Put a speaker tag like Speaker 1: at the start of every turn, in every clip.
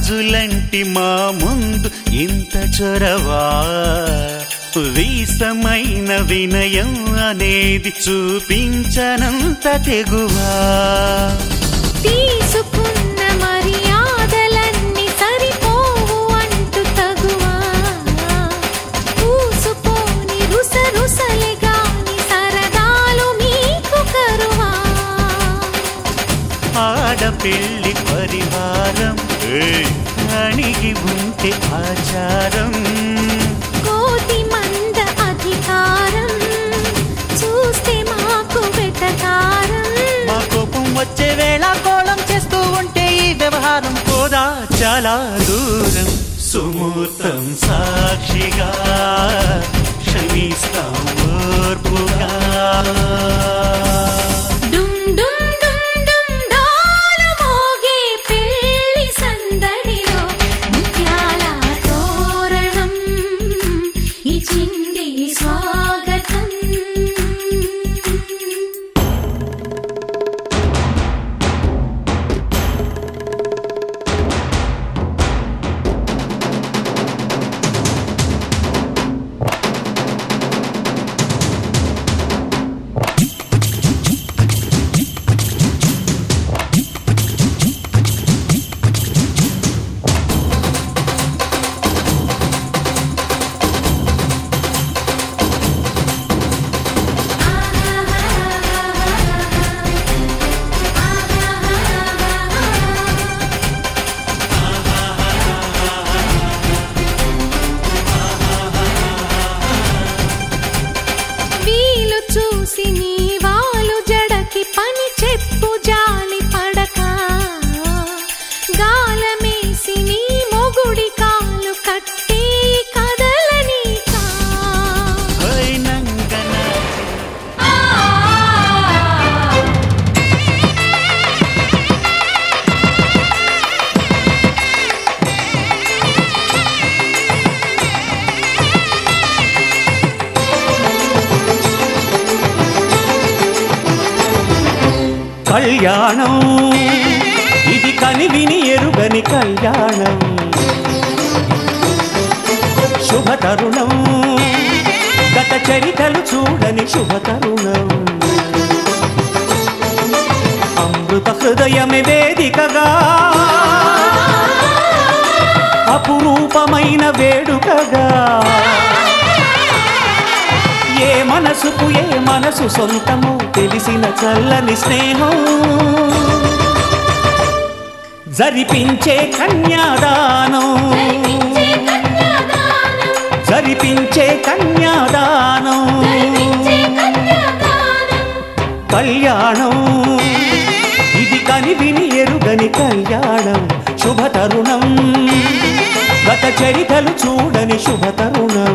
Speaker 1: గాజులంటి మా ముందు ఇంత చొరవా వీసమైన వినయం అనేది చూపించనంత తెగువా
Speaker 2: తీసుకున్న మర్యాదలన్నీ సరిపోవు అంటూ తగువా పూసుపోని రుస రుసలే గాని సరదాలు మీకు కరువా
Speaker 1: ఆడపిల్లి పరివారం అణిగి ఉంటే ఆచారం
Speaker 2: కోటి మంద అధికారం చూస్తే మాకు వెటకారం
Speaker 1: మా కోపం వచ్చే వేళ కోళం చేస్తూ ఉంటే ఈ వ్యవహారం పోదా చాలా దూరం సుమూర్తం సాక్షిగా క్షమిస్తాం ఓర్పుగా
Speaker 2: డుమ్ డుమ్ డుమ్ డుమ్ డోలు మోగే పెళ్లి సందడిలో ముత్యాల తోరణం ఇచ్చింది స్వాగతం వీలు చూసి నీ వాలు జడకి పని చెప్పు జాలి పడక గాలమేసి నీ మొగుడి కాలు కట్టి కదలనీకా
Speaker 1: ఓయ్ నంగన కళ్యాణం ఇది కని విని ఎరుగని కళ్యాణం శుభ తరుణం గత చరితలు చూడని శుభ తరుణం అమృత హృదయమే వేదికగా అపురూపమైన వేడుకగా ఏ మనసుకు ఏ మనసు సొంతమో తెలిసిన చల్లని స్నేహం జరిపించే కన్యాదానం జరిపించే కన్యాదానం కళ్యాణం ఇది కని విని ఎరుగని కళ్యాణం శుభ తరుణం గత చరితలు చూడని శుభ తరుణం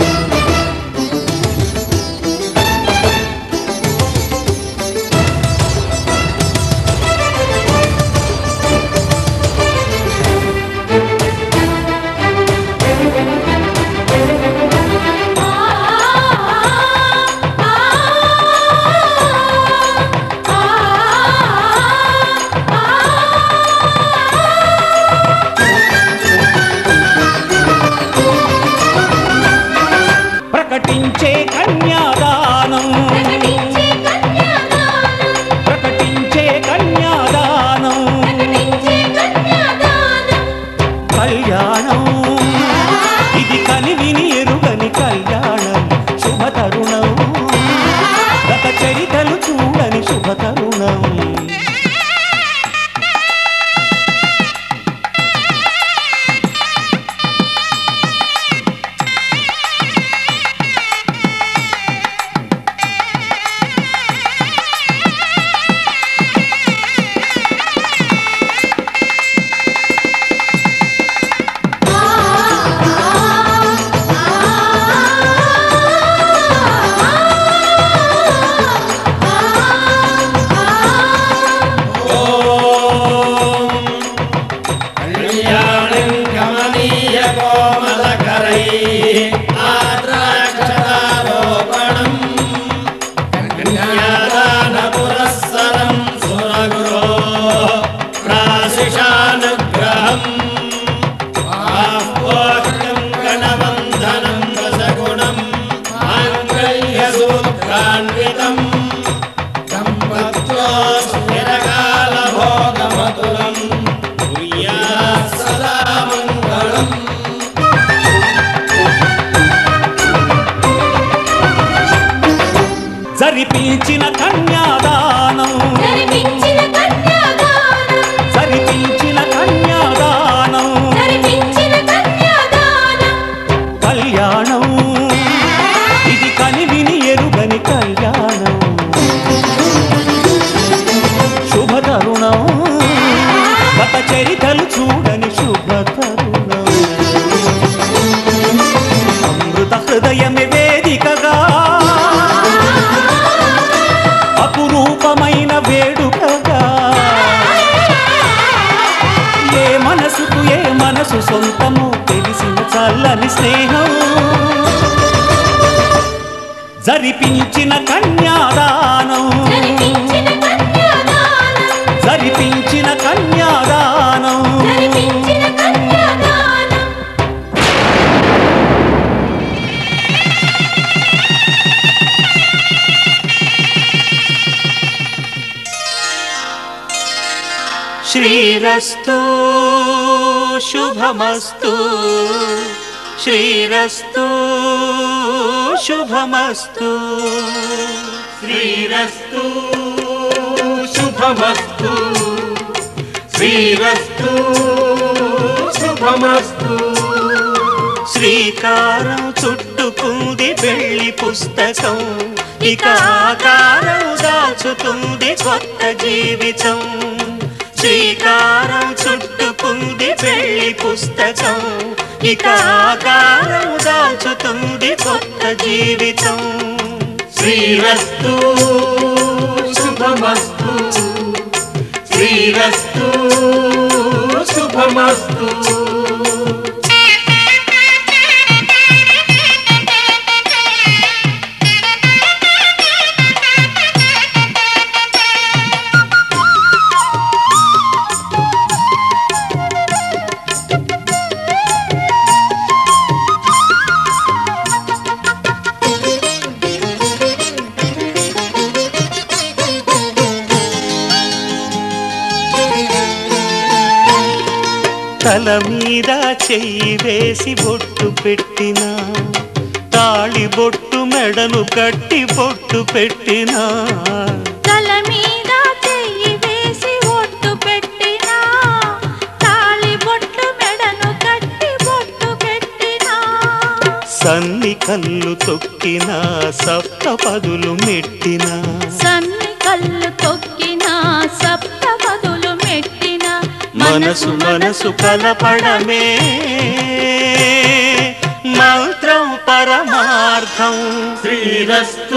Speaker 1: ప్రకటించే కన్యాదానం ప్రకటించే కన్యాదానం కళ్యాణం ఇది కని విని ఎరుగని కళ్యాణం శుభ తరుణం గత చరితలు చూడని శుభ తరుణం
Speaker 3: కళ్యాణం గమనీయ కోమలకరై ఆద్రాక్షరారోపణం కన్యాదాన పురస్సరం సురగురో ప్రాశిషానుగ్రహం ఫలాన్వితం సంపత్తో స్థిరకాల భోగమతులం కుర్యాత్ సదా మంగళం
Speaker 1: జరిపించిన కన్యాదానం
Speaker 2: జరిపించిన కన్యాదానం
Speaker 1: జరిపించిన కన్యాదానం
Speaker 2: జరిపించిన కన్యాదానం
Speaker 1: కళ్యాణం ఇది కనివిని ఎరుగని కళ్యాణం శుభతరుణం గత చరితలు చూడని శుభతరుణం అమృత హృదయమే వేదికగా అపురూపమైన వేడుకగా ఏ మనసుకు ఏ మనసు సొంతము తెలిసిన చల్లని స్నేహం జరిపించిన కన్యాదానం
Speaker 2: జరిపించిన కన్యాదానం
Speaker 1: జరిపించిన కన్యాదానం
Speaker 2: జరిపించిన కన్యాదానం
Speaker 1: శ్రీరస్తు శుభమస్తు శ్రీరస్తు శుభమస్తు
Speaker 3: శ్రీరస్తు శుభమస్తు శ్రీరస్తు శుభమస్తు
Speaker 1: శ్రీకారం చుట్టుకుంది వెళ్ళి పుస్తకం ఇక ఆకారం దాచుతుంది కొత్త జీవితం శ్రీకారం చుట్టుకుంది వెళ్ళి పుస్తకం ఇక ఆకారం దాచుతుంది కొత్త జీవితం
Speaker 3: శ్రీరస్తు శుభమస్తు శ్రీరస్తు శుభమస్తు
Speaker 1: తల మీద చెయ్యి వేసి బొట్టు పెట్టిన తాళి బొట్టు మెడను కట్టి బొట్టు పెట్టిన
Speaker 2: తల మీద చెయ్యి వేసి ఒట్టు పెట్టినా తాళి బొట్టు మెడను కట్టి బొట్టు పెట్టినా
Speaker 1: సన్ని కళ్ళు తొక్కిన సప్త పదులు మెట్టిన
Speaker 2: సన్ని కళ్ళు తొక్కిన సప్త పదులు మెట్టిన
Speaker 1: మనసు మనసు కలపడమే మంత్రం పరమార్థం
Speaker 3: శ్రీరస్తు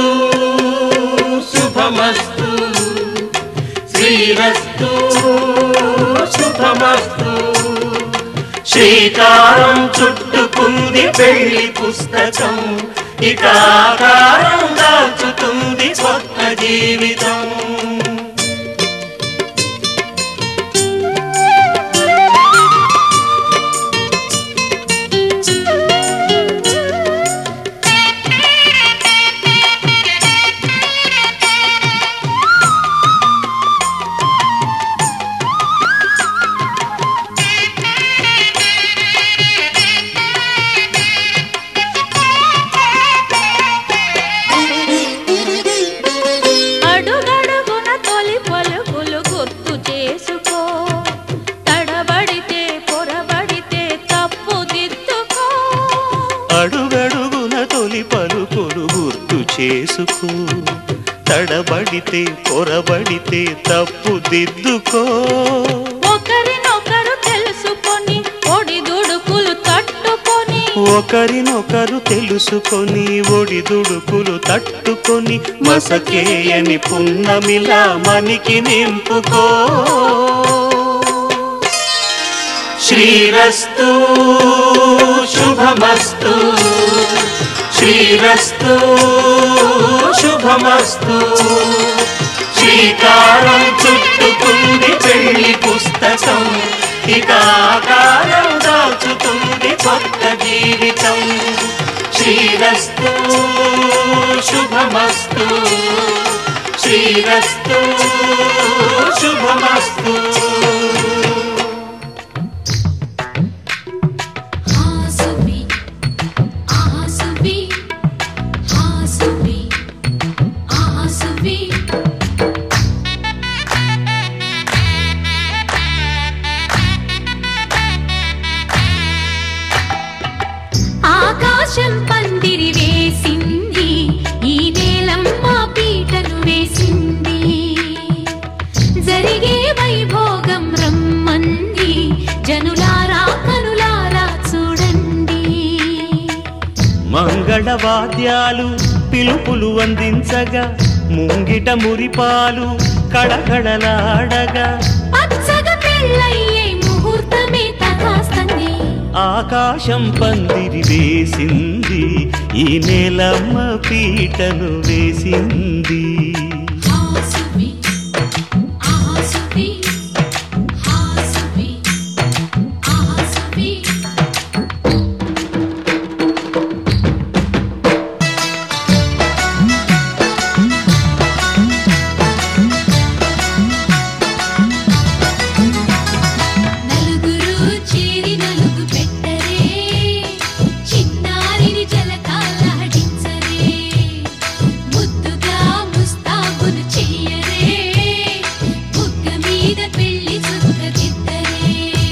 Speaker 3: శుభమస్తు శ్రీరస్తు శుభమస్తు
Speaker 1: శ్రీకారం చుట్టుకుంది పెళ్లి పుస్తకం ఇక ఆకారం దాచుతుంది కొత్త జీవితం
Speaker 2: అడుగడుగున తొలి పలుకులు గుర్తు చేసుకో తడబడితే పొరబడితే తప్పు దిద్దుకో
Speaker 1: అడుగడుగున తొలి పలుకులు గుర్తు చేసుకో తడబడితే పొరబడితే తప్పు దిద్దుకో
Speaker 2: ఒకరినొకరు తెలుసుకొని ఒడిదుడుకులు తట్టుకొని
Speaker 1: ఒకరినొకరు తెలుసుకొని ఒడిదుడుకులు తట్టుకొని మసకేయని పున్నమిలా మనికి నింపుకో శ్రీరస్తు శుభమస్తు శ్రీరస్తు శుభమస్తు శ్రీకారం చుట్టుకుంది పెళ్లి పుస్తకం ఇక ఆకారం దాచుతుంది కొత్త జీవితం
Speaker 3: శ్రీరస్తు శుభమస్తు శ్రీరస్తు శుభమస్తు
Speaker 2: హాసుబి ఆసుబి హాసుబి ఆసుబి ఆకాశం పందిరి వేసింది ఈ నేలమ్మ పీటను వేసింది జరిగే వైభోగం రమ్మంది జనులారా కనులారా చూడండి
Speaker 1: మంగళవాద్యాలు పిలుపులు అందించగా ముంగిట మురిపాలు కళకళలాడగా
Speaker 2: పచ్చగా పెళ్ళయ్యే ముహూర్తమే తగాస్తంది
Speaker 1: ఆకాశం పందిరి వేసింది ఈ నేలమ్మ పీటను వేసింది
Speaker 2: హాసుబి ఆసుబి హాసుబి ఆసుబి నలుగురు చేరి నలుగు పెట్టరే చిన్నారిని జలకాలాడించరే ముద్దుగా ముస్తాబులు చెయ్యరే బుగ్గ మీద పెళ్లి చుక్కదిద్దరే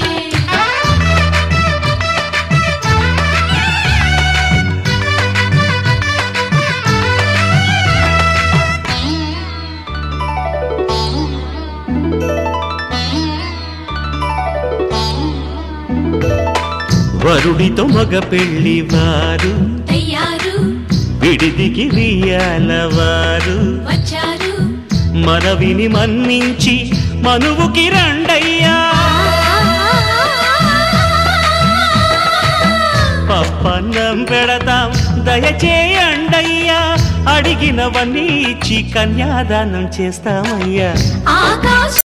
Speaker 1: వరుడితో మగ పెళ్లి వారు
Speaker 2: తయ్యారు
Speaker 1: విడిదికి వియ్యాల వారు
Speaker 2: వచ్చారు
Speaker 1: మనవిని మన్నించి మనువుకి రండయ్యా పప్పన్నం పెడతాం దయచేయండయ్యా అడిగినవన్నీ ఇచ్చి కన్యాదానం చేస్తామయ్యా
Speaker 2: ఆకాశ